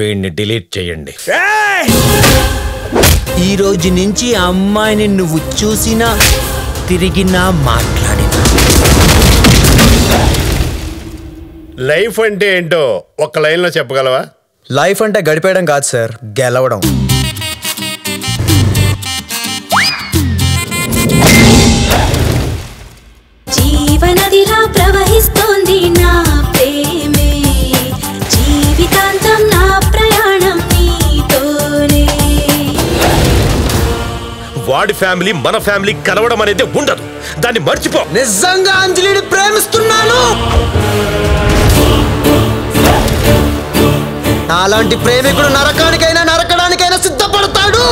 వీడిని డిలీట్ చేయండి ఈ రోజు నుంచి ఆ అమ్మాయిని నువ్వు చూసినా తిరిగినా మాట్లాడినా లైఫ్ అంటే ఏంటో ఒక్క లైన్లో చెప్పగలవా లైఫ్ అంటే గడిపేయడం కాదు సార్ గెలవడం జీవనదిలా ప్రవహిస్తోంది నా ప్రేమే జీవితాంతం నా ప్రయాణం నీతోనే వాడి ఫ్యామిలీ మన ఫ్యామిలీ కలవడం అనేది ఉండదు దాన్ని మర్చిపో నిజంగా అంజలిని ప్రేమిస్తున్నాను నాలాంటి ప్రేమికుడు నరకానికైనా నరకడానికైనా సిద్ధపడతాడు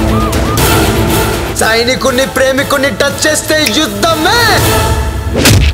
సైనికుణ్ణి ప్రేమికుణ్ణి టచ్ చేస్తే యుద్ధమే